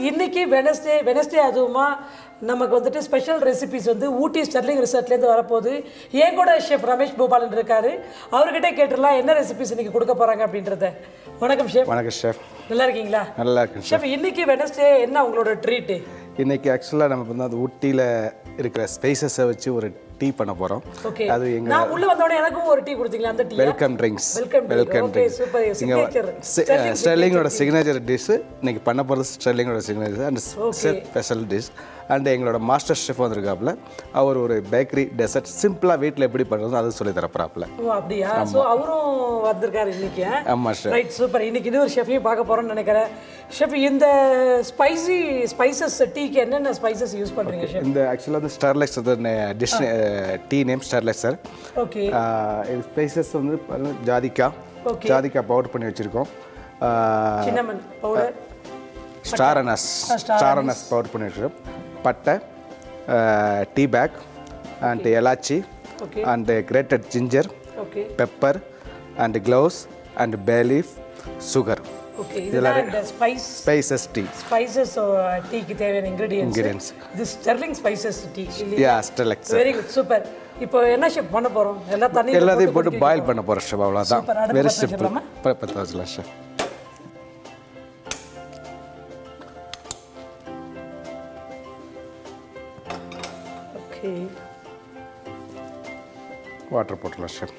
இன்னைக்கு Wednesday Wednesday அதுவுமா நமக்கு வந்துட்டு ஸ்பெஷல் ரெசிபிஸ் வந்து ஊட்டி ஸ்டெர்லிங் ரிசார்ட்லேருந்து வரப்போகுது என் கூட ஷெஃப் ரமேஷ் கோபாலன் இருக்காரு அவர்கிட்ட கேட்டுடலாம் என்ன ரெசிபிஸ் இன்னைக்கு கொடுக்க போறாங்க அப்படின்றத வணக்கம் ஷெஃப் வணக்கம் ஷெஃப் நல்லா இருக்கீங்களா நல்லா இருக்கு ஷெஃப் இன்னைக்கு வெனஸ்டே என்ன உங்களோட ட்ரீட்டு இன்னைக்கு ஆக்சுவலாக நம்ம வந்து அந்த ஊட்டியில் இருக்கிற ஸ்பைசஸை வச்சு ஒரு டீ பண்ண போகிறோம் ஓகே அது எங்க நான் உள்ள வந்த உடனே எனக்கும் ஒரு டீ கொடுத்தீங்களா அந்த tea welcome drinks Welcome drink. Welcome Okay, drinks super. இங்கே Signature. Sterling ஸ்டெர்லிங்கோட சிக்னேச்சர் டிஷ் இன்னைக்கு பண்ண போகிறது ஸ்டெர்லிங்கோட signature and special dish and எங்களோட மாஸ்டர் ஷெஃப் வந்திருக்காப்புல அவர் ஒரு பேக்கரி டெசர்ட் சிம்பிளாக வீட்டில் எப்படி பண்ணுறதோ அது சொல்லி தரப்போறாப்புல ஓ அப்படியா ஸோ அவரும் வந்திருக்காரு இன்னைக்கு ஆமாம் ஷெஃப் ரைட் சூப்பர் இன்னைக்கு இன்னொரு ஷெஃபையும் பார்க்க போறோம்னு நினைக்கிறேன் ஷெஃப் இந்த ஸ்பைசி ஸ்பைசஸ் டீக்கு என்னென்ன ஸ்பைசஸ் யூஸ் பண்றீங்க ஷெஃப் இந்த ஆக்சுவலாக வந்து ஸ்டர்லைக்ஸ் dish tea name ஸ்டர்லைக் sir okay இது ஸ்பைசஸ் வந்து பாருங்க, ஜாதிக்காய் Okay. ஜாதிக்காய் பவுடர் பண்ணி வச்சுருக்கோம் cinnamon powder star Anas star Anas powder பண்ணி வச்சுருக்கோம் பட்டை tea back and elaichi Okay. And கிரேட்டட் ginger okay pepper and gloves and bay leaf sugar okay இதெல்லாம் இந்த ஸ்பைஸ் ஸ்பைசஸ் டீ ஸ்பைசஸ் டீக்கு தேவையான இன்கிரீடியன்ஸ் Ingredients. இது ஸ்டெர்லிங் ஸ்பைசஸ் டீ யா ஸ்டெலக்ஸ் வெரி குட் சூப்பர் இப்போ என்ன ஷெஃப் பண்ண போறோம் எல்லா தண்ணி எல்லாத்தையும் போட்டு பாயில் பண்ண போகிறோம் ஷெஃப் அவ்வளோதான் Super. அடுப்பு வெரி பற்ற சிம்பிள் வச்சிடலாமா? பத்து வச்சுக்கலாம் ஷெஃப் ஓகே வாட்டர் போட்டுக்கலாம் ஷெஃப்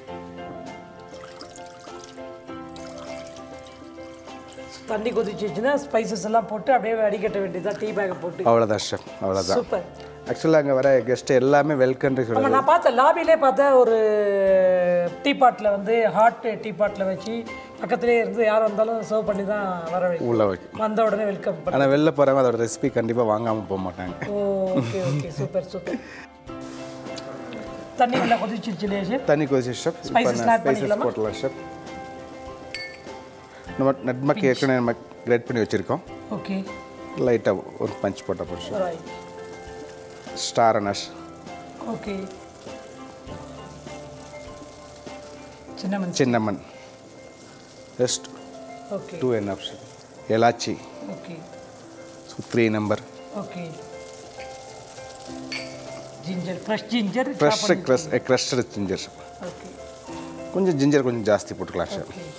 தண்ணி கொதிச்சிச்சுன்னா ஸ்பைசஸ் எல்லாம் போட்டு அப்படியே வடிகட்ட வேண்டியதுதான் டீ பேக்கை போட்டு அவ்வளோதான் ஷெஃப் அவ்வளோதான் சூப்பர் ஆக்சுவலாக அங்கே வர கெஸ்ட் எல்லாமே வெல்கம் ஆமாம் நான் பார்த்தேன் லாபிலே பார்த்தேன் ஒரு டீ பாட்டில் வந்து ஹாட் டீ பாட்டில் வச்சு பக்கத்துலேயே இருந்து யார் வந்தாலும் சர்வ் பண்ணி தான் வர வைக்கும் உள்ள வைக்கும் வந்த உடனே வெல்கம் பண்ண ஆனால் வெளில போகிறவங்க அதோட ரெசிபி கண்டிப்பாக வாங்காமல் போக மாட்டாங்க oh okay okay super super தண்ணி நல்லா கொதிச்சிருச்சு இல்லையா ஷெஃப் தண்ணி கொதிச்சு ஷெஃப் இப்போ Spices நான் add ஸ்பைசஸ் பண்ணிக்கலாமா? போட்டலாம் ஷெஃப் நம்ம நட்மக்கு ஏற்கனவே நம்ம கிரேட் பண்ணி வச்சுருக்கோம் ஓகே லைட்டாக ஒரு பஞ்ச் போட்ட போட்டு chef right star Anas okay cinnamon cinnamon just okay two என் option elaichi okay so three number okay ginger fresh ginger fresh crush crushed ginger okay கொஞ்சம் ஜிஞ்சர் கொஞ்சம் ஜாஸ்தி போட்டுக்கலாம் chef okay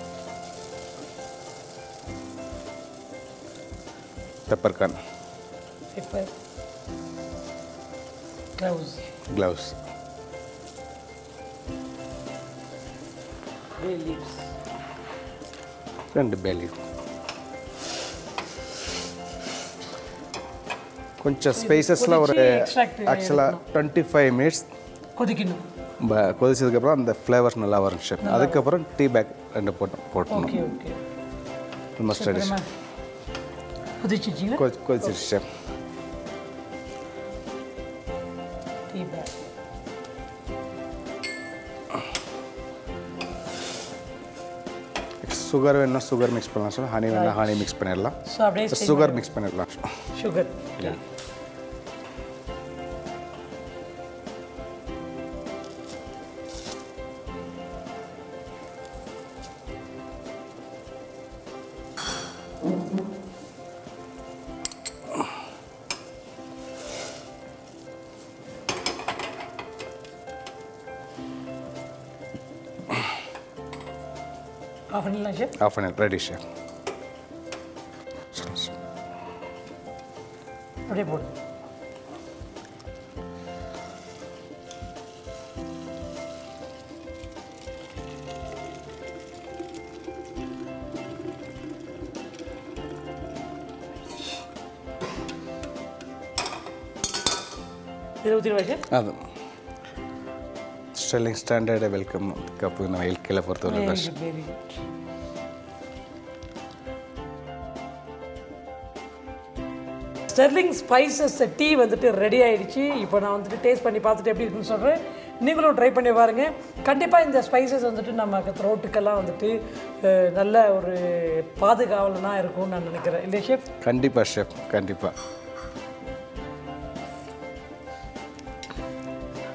pepper corn pepper gloves gloves பே leaves ரெண்டு பேலி கொஞ்சம் ஸ்பைசஸ்லாம் ஒரு கொதிச்சு extract ஆக்சுவலாக twenty five minutes கொதிக்கணும் கொதிச்சதுக்கப்புறம் அந்த ஃப்ளேவர்ஸ் நல்லா வரும் ஷெஃப் அதுக்கப்புறம் டீ பேக் ரெண்டு போட்டு போட்டணும் ஓகே ஓகே ஆல்மோஸ்ட் ரெடி கொதிச்சிச்சிங்களா கொதி கொதிச்சிருச்சு ஷெஃப் டீ பேக் சுகர் வேணும்னா சுகர் மிக்ஸ் பண்ணலாம் சார் ஹனி வேணா ஹனி மிக்ஸ் பண்ணிடலாம் ஸோ அப்படியே சுகர் மிக்ஸ் பண்ணிடலாம் சுகர் ஆஃப் பண்ணிடலாம் ஷெஃப் ஆஃப் பண்ணி ரெடி ஷெஃப் அப்படியே போடு இருபத்தி ரூபாய்க்கு அது ஸ்டெல்லிங் ஸ்டாண்டர்டு வெல்கம் கப்பு நம்ம கீழே பொறுத்தவரை very good very good Sterling spices tea வந்துட்டு ரெடி ஆயிடுச்சு இப்போ நான் வந்துட்டு டேஸ்ட் பண்ணி பார்த்துட்டு எப்படி இருக்குன்னு சொல்கிறேன் நீங்களும் ட்ரை பண்ணி பாருங்க கண்டிப்பாக இந்த ஸ்பைசஸ் வந்துட்டு நமக்கு த்ரோட்டுக்கெல்லாம் வந்துட்டு அஹ், நல்ல ஒரு பாதுகாவலனாக இருக்கும்னு நான் நினைக்கிறேன் இல்லையா ஷெஃப் கண்டிப்பாக ஷெஃப் கண்டிப்பாக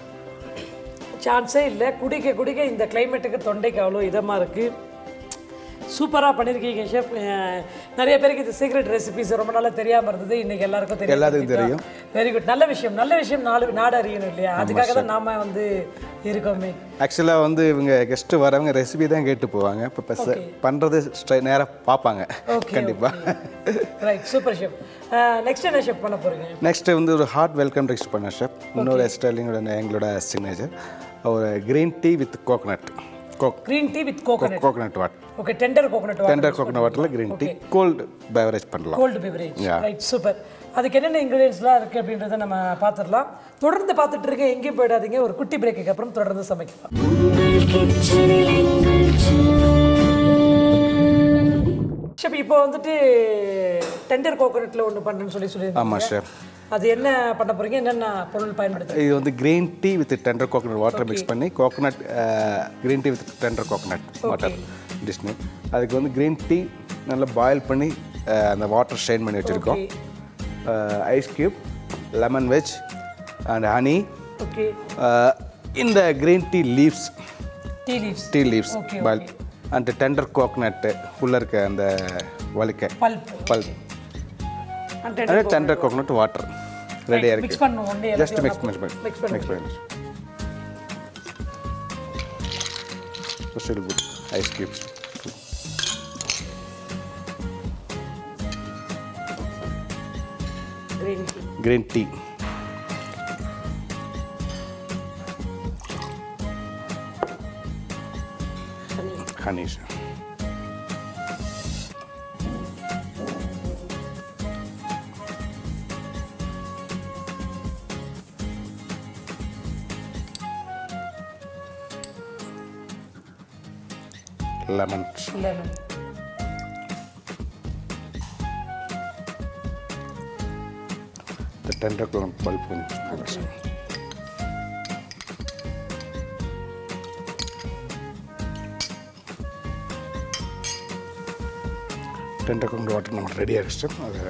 சான்ஸே இல்லை குடிக்க குடிக்க இந்த கிளைமேட்டுக்கு தொண்டைக்கு அவ்வளோ இதமாக இருக்குது சூப்பராக பண்ணியிருக்கீங்க ஷெஃப் நிறைய பேருக்கு இது சீக்ரெட் ரெசிபிஸ் ரொம்ப நாளாக தெரியாமல் இருந்தது இன்னைக்கு எல்லாருக்கும் தெரியும் எல்லாத்துக்கும் தெரியும். வெரி குட் நல்ல விஷயம் நல்ல விஷயம் நாலு நாடு அறியணும் இல்லையா அதுக்காக தான் நாம வந்து இருக்கோமே ஆக்சுவலாக வந்து இவங்க கெஸ்ட்டு வரவங்க ரெசிபி தான் கேட்டு போவாங்க இப்போ பெருசு பண்ணுறது ஸ்ட்ரை நேராக பார்ப்பாங்க ஓகே கண்டிப்பாக ரைட் சூப்பர் ஷெஃப் நெக்ஸ்ட் என்ன ஷெஃப் பண்ண போறீங்க நெக்ஸ்ட்டு வந்து ஒரு ஹாட் வெல்கம் ட்ரிங்க்ஸ் பண்ண ஷெஃப் இன்னொரு ஸ்டைலிங்கோட எங்களோட சிக்னேச்சர் ஒரு green tea with coconut coke green tea with coconut coconut what okay tender coconut water tender coconut வாட்டரில் க்ரீன் டீ கோல்டு பெவரேஜ் பண்ணலாம் cold beverage Yeah. Right super அதுக்கு என்னென்ன இன்க்ரீடியன்ஸ்லாம் இருக்குது அப்படின்றத நம்ம பார்த்துடலாம் தொடர்ந்து பார்த்துட்டு இருக்க எங்கேயும் போயிடாதீங்க ஒரு குட்டி பிரேக்குக்கு அப்புறம் தொடர்ந்து சமைக்கலாம் ஷெஃப் இப்போ வந்துட்டு டெண்டர் கோகனட்டில் ஒன்று பண்ணுன்னு சொல்லி சொல்லியிருந்தீங்க ஆமாம் ஷெஃப் அது என்ன பண்ண போறீங்க என்னென்ன பொருள் பயன்படுத்து இது வந்து green tea with tender coconut water mix பண்ணி coconut green tea with tender coconut water டிஷ்னு அதுக்கு வந்து க்ரீன் டீ நல்லா பாயில் பண்ணி அஹ், அந்த வாட்டர் ஸ்ட்ரெயின் பண்ணி வச்சுருக்கோம் ice cube lemon wedge and honey okay இந்த green tea leaves tea leaves tea leaves Okay, boil and tender coconut உள்ளே இருக்க அந்த வலிக்க பல்ப் பல் and tender tender coconut water ரெடியாக மிக்ஸ் இருக்குது பண்ணணும் ஒன்றே ஜஸ்ட் மிக்ஸ் மிக்ஸ் பண்ணி மிக்ஸ் பண்ணி மிக்ஸ் பண்ணி Still good. Ice cubes. Green tea Green tea. Honey Honey. sir. Lemon. Lemon The tender coconut pulp. one. Tender கொண்டு water நம்ம ready ஆகிடுச்சு அது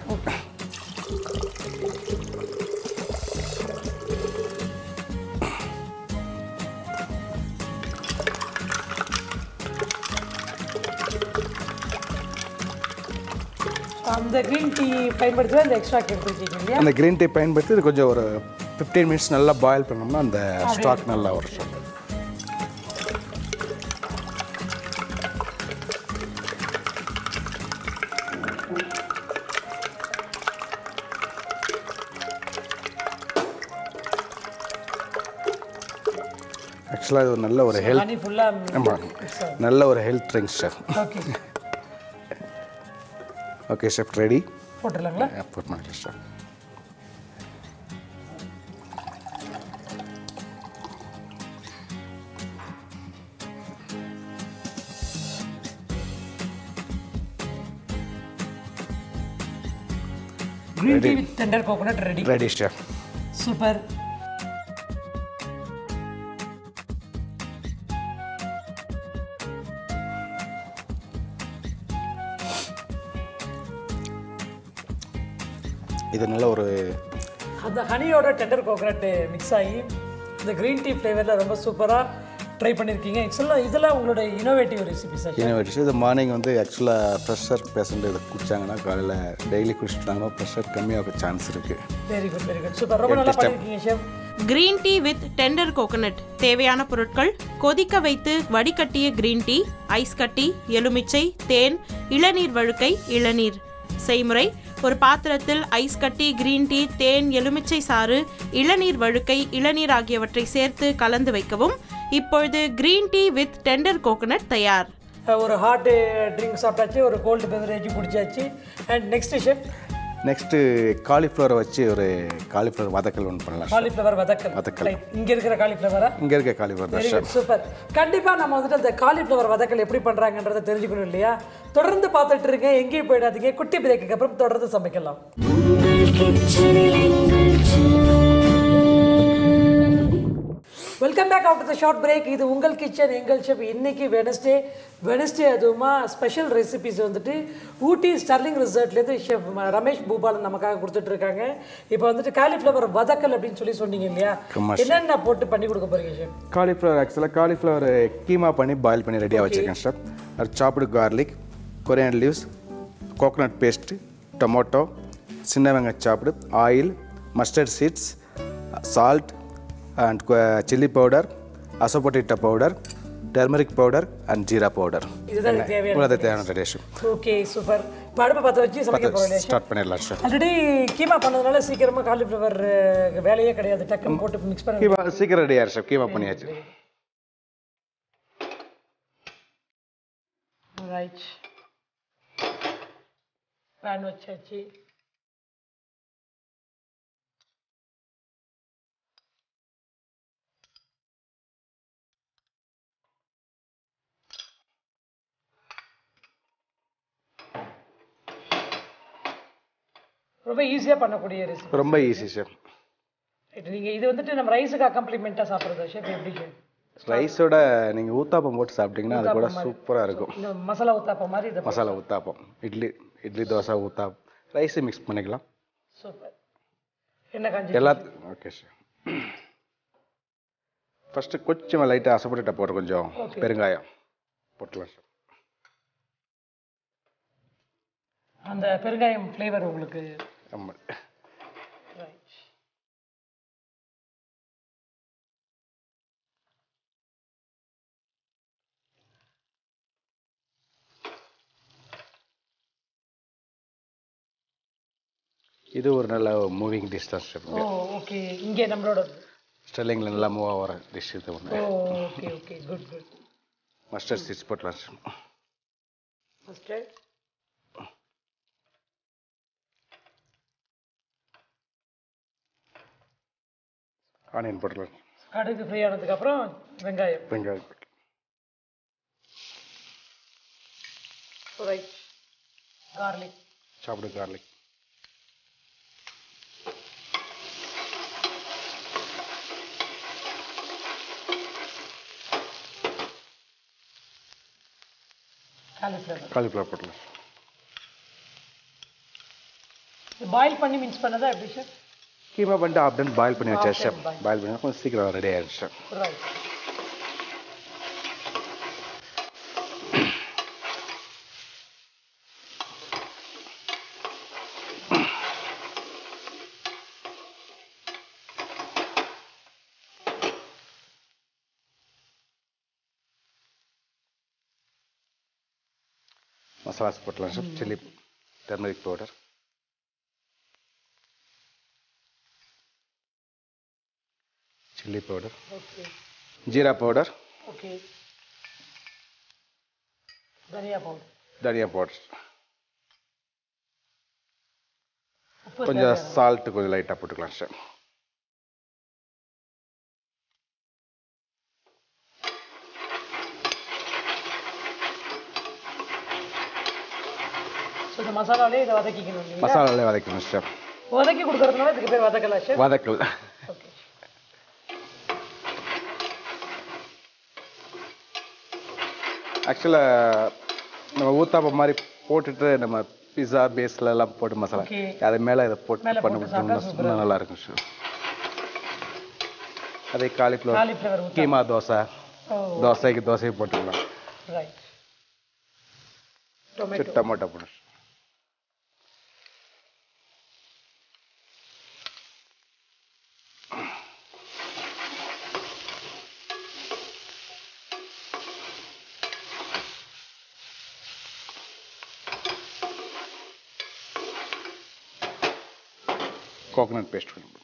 அந்த க்ரீன் டீ பயன்படுத்தி அந்த எக்ஸ்ட்ரா எடுத்துருக்கீங்க இல்லையா அந்த க்ரீன் டீ பயன்படுத்தி இது கொஞ்சம் ஒரு ஃபிஃப்டீன் மினிட்ஸ் நல்லா பாயில் பண்ணோம்னா அந்த ஸ்டாக் நல்லா வரும் சார் ஆக்சுவலாக இது ஒரு நல்ல ஒரு ஹெல்த் ஹனி ஃபுல்லாக ஆமாம் நல்ல ஒரு health drinks chef okay okay chef ready போட்டுடலாங்களா புட் பண்ணிக்கலாம் chef green tea with tender coconut ready ready chef super இது நல்ல ஒரு அந்த ஹனியோட டெண்டர் கோகனட் மிக்ஸ் ஆகி இந்த க்ரீன் டீ ஃப்ளேவரில் ரொம்ப சூப்பராக ட்ரை பண்ணியிருக்கீங்க இதெல்லாம் இதெல்லாம் உங்களோட இனோவேட்டிவ் ரெசிபிஸ் யூனிவர்சிட்டி இது மார்னிங் வந்து ஆக்சுவலாக ப்ரெஷர் பேஷண்ட் இதை குடிச்சாங்கன்னா காலையில் டெய்லி குடிச்சிட்டாங்கன்னா ப்ரெஷர் கம்மியாக சான்ஸ் இருக்குது very good very good super ரொம்ப நல்லா பண்ணியிருக்கீங்க chef green tea with tender coconut தேவையான பொருட்கள் கொதிக்க வைத்து வடிகட்டிய கிரீன் டீ ஐஸ் கட்டி எலுமிச்சை தேன் இளநீர் வழுக்கை இளநீர் செய்முறை ஒரு பாத்திரத்தில் ஐஸ் கட்டி கிரீன் டீ தேன் எலுமிச்சை சாறு இளநீர் வழுக்கை இளநீர் ஆகியவற்றை சேர்த்து கலந்து வைக்கவும் இப்பொழுது green tea with tender coconut தயார் ஒரு ஹாட் ட்ரிங்க் சாப்பிட்டாச்சு ஒரு கோல்டு பெவரேஜ் குடிச்சாச்சு அண்ட் நெக்ஸ்ட் ஷெஃப் நெக்ஸ்ட்டு காலிஃப்ளவரை வச்சு ஒரு காலிஃப்ளவர் வதக்கல் ஒன்று பண்ணலாம் காலிஃப்ளவர் வதக்கல் வதக்கல். Right. இங்க இருக்கிற காலிஃப்ளவரா இங்கே இருக்க காலிஃப்ளவர் வெரி தான் குட் சூப்பர் கண்டிப்பாக நம்ம வந்துட்டு அந்த காலிஃப்ளவர் வதக்கல் எப்படி பண்ணுறாங்கன்றதை தெரிஞ்சுக்கணும் இல்லையா தொடர்ந்து பார்த்துட்டு இருக்கேன் எங்கேயும் போயிடாதீங்க குட்டி பிரேக்குக்கு அப்புறம் தொடர்ந்து சமைக்கலாம் welcome back after the short break இது உங்கள் கிச்சன் எங்கள் ஷெஃப் இன்னைக்கு வெனஸ்டே வெனஸ்டே அதுவுமா ஸ்பெஷல் ரெசிபிஸ் வந்துட்டு ஊட்டி ஸ்டர்லிங் ரிசர்ட்லேருந்து ஷெஃப் ரமேஷ் பூபாலன் நமக்காக கொடுத்துட்டு இருக்காங்க இப்போ வந்துட்டு காலிஃப்ளவர் வதக்கல் அப்படின்னு சொல்லி சொன்னீங்க இல்லையா என்னென்ன போட்டு பண்ணி கொடுக்க போறீங்க ஷெஃப் காலிஃப்ளவர் ஆக்சுவலாக காலிஃப்ளவர் கீமா பண்ணி பாயில் பண்ணி ரெடியாக வச்சுருக்கேன் சார் அது சாப்பிடு garlic coriander leaves coconut paste tomato சின்ன வெங்காய சாப்பிடு oil mustard seeds salt and chilli powder asafoetida powder turmeric powder and jeera powder இதுதான் எனக்கு தேவையான இவ்வளோ தேவையான ரெடியேஷன் ஓகே சூப்பர் படுப்பை பற்ற வச்சு சமைக்க போகிறோம் இல்லையா ஸ்டார்ட் பண்ணிடலாம் சார் ஆல்ரெடி கீமா பண்ணதுனால சீக்கிரமாக காலிஃப்ளவர் வேலையே கிடையாது டக்குன்னு போட்டு மிக்ஸ் பண்ணி கீமா சீக்கிரம் ரெடி ஆயிடுச்சு சார் கீமா பண்ணியாச்சு ரைட் பேன் வச்சாச்சு ரொம்ப ஈஸியாக பண்ணக்கூடிய ரெசிபி ரொம்ப ஈஸி சார் நீங்கள் இது வந்துட்டு நம்ம ரைஸுக்கு அக்கம்ப்ளிமெண்ட்டாக சாப்பிட்றதா ஷேப் எப்படி ஷேப் ரைஸோட நீங்கள் ஊத்தாப்பம் போட்டு சாப்பிட்டீங்கன்னா அது கூட சூப்பராக இருக்கும் இந்த மசாலா ஊத்தாப்பம் மாதிரி இதை மசாலா ஊத்தாப்பம் இட்லி இட்லி தோசை ஊத்தாப்பம் ரைஸு மிக்ஸ் பண்ணிக்கலாம் சூப்பர் என்ன காஞ்சி எல்லாத்துக்கும் ஓகே சார் ஃபஸ்ட்டு கொஞ்சம் லைட்டாக அசப்பட்டுட்ட போட்டு கொஞ்சம் பெருங்காயம் போட்டுலாம் சார் அந்த பெருங்காயம் ஃப்ளேவர் உங்களுக்கு ஆமாம் ரைட் இது ஒரு நல்ல மூவிங் டிஷ் தான் சார் ஓ ஓகே இங்கே நம்மளோட ஸ்டெல்லிங்கில் நல்லா மூவ் ஆகிற டிஷ் இது ஒன்று oh okay okay good good mustard seeds போட்டலாம் சார் ஃபஸ்ட்டு ஆனியன் போட்டலாம் கடுகு ஃப்ரை ஆனதுக்கப்புறம் வெங்காயம் வெங்காயம் போட்டு ரைட் கார்லிக் சாப்பிடு கார்லிக் காலிஃப்ளவர் காலிஃப்ளவர் போட்டலாம் பாயில் பண்ணி மிக்ஸ் பண்ணதா எப்படி சார் கீமா பண்ணிட்டு ஆஃப் டன் பாயில் பண்ணி வச்சா சார் boil. பாயில் பண்ணி கொஞ்சம் சீக்கிரம் ரெடி ஆயிடுச்சு சார் ரைட் மசாலாஸ் போட்டலாம் sir chilli turmeric powder chilli powder okay jeera powder okay தனியா பவுடர் தனியா பவுடர் உப்பு கொஞ்சம் சால்ட் கொஞ்சம் லைட்டாக போட்டுக்கலாம் சார் ஸோ இந்த மசாலாலே இதை வதக்கிக்கணும் இல்லைங்களா மசாலாலே வதக்கணும் சார் வதக்கி கொடுக்கறதுனால இதுக்கு பேர் வதக்கலா சார் வதக்கல் ஓகே ஆக்சுவலாக நம்ம ஊத்தாப்பம் மாதிரி போட்டுட்டு நம்ம பிஸா பேஸ்ல எல்லாம் போட்டு மசாலா Okay. அது மேலே இதை போட்டு மேல பண்ண போட்டு சாப்பிட்டா முடியும் இன்னும் நல்லா இருக்கும் சார் அதே காலிஃப்ளவர் காலிஃப்ளவர் ஊற்றி கீமா தோசை ஓ தோசைக்கு தோசைக்கு போட்டுக்கலாம் ரைட் டொமேட்டோ டொமேட்டோ போட்டு கோகனட் பேஸ்ட் பண்ணி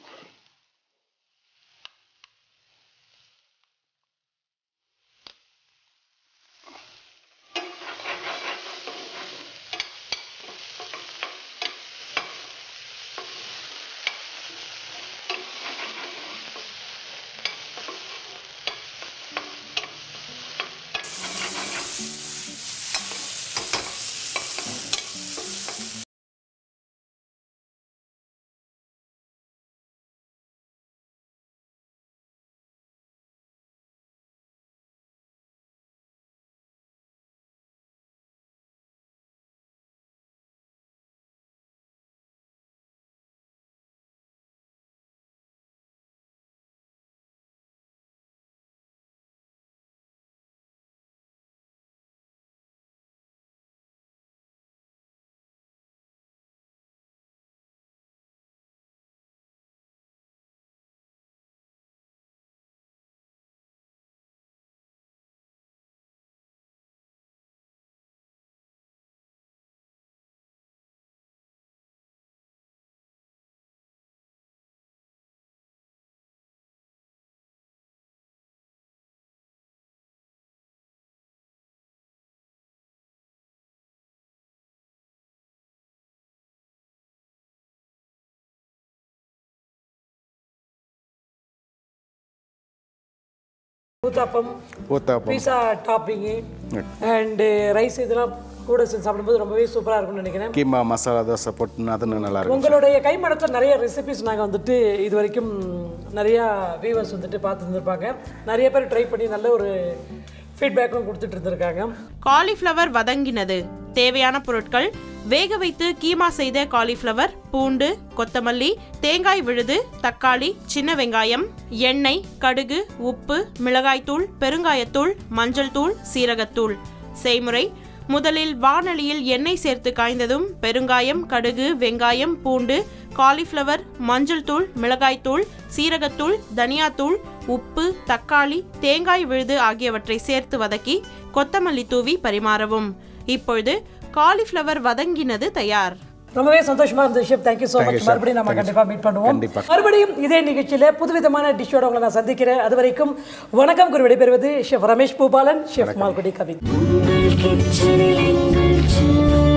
uttapam uttapam pizza topping and rice இதெல்லாம் கூட சேர்ந்து சாப்பிடும்போது ரொம்பவே சூப்பராக இருக்கும்னு நினைக்கிறேன் கீமா மசாலா தோசை போட்டுன்னு அதுன்னு நல்லா இருக்கும் உங்களுடைய கைமடத்தில் நிறைய ரெசிபிஸ் நாங்கள் வந்துட்டு இது வரைக்கும் நிறையா வியூவர்ஸ் வந்துட்டு பார்த்து இருந்திருப்பாங்க நிறைய பேர் ட்ரை பண்ணி நல்ல ஒரு ஃபீட்பேக்கும் கொடுத்துட்டு இருந்திருக்காங்க காலிஃப்ளவர் வதங்கினது தேவையான பொருட்கள் வேக வைத்து கீமா செய்த காலிஃப்ளவர் பூண்டு கொத்தமல்லி தேங்காய் விழுது தக்காளி சின்ன வெங்காயம் எண்ணெய் கடுகு உப்பு மிளகாய்த்தூள் பெருங்காயத்தூள் மஞ்சள் தூள் சீரகத்தூள் செய்முறை முதலில் வாணலியில் எண்ணெய் சேர்த்து காய்ந்ததும் பெருங்காயம் கடுகு வெங்காயம் பூண்டு காலிஃப்ளவர் மஞ்சள் தூள் மிளகாய்த்தூள் சீரகத்தூள் தனியாத்தூள் உப்பு தக்காளி தேங்காய் விழுது ஆகியவற்றை சேர்த்து வதக்கி கொத்தமல்லி தூவி பரிமாறவும் இப்பொழுது காலிஃப்ளவர் வதங்கினது தயார் ரொம்பவே சந்தோஷமா இருந்த விஷயம் தேங்க்யூ ஸோ மச் மறுபடியும் நம்ம கண்டிப்பா மீட் பண்ணுவோம் கண்டிப்பா. மறுபடியும் இதே நிகழ்ச்சியில புதுவிதமான டிஷ்ஷோட உங்களை நான் சந்திக்கிறேன் அது வரைக்கும் வணக்கம் குரு விடைபெறுவது ஷெஃப் ரமேஷ் பூபாலன் ஷெஃப் மால்குடி கவின் உங்கள் கிச்சனில் எங்கள் செல்ல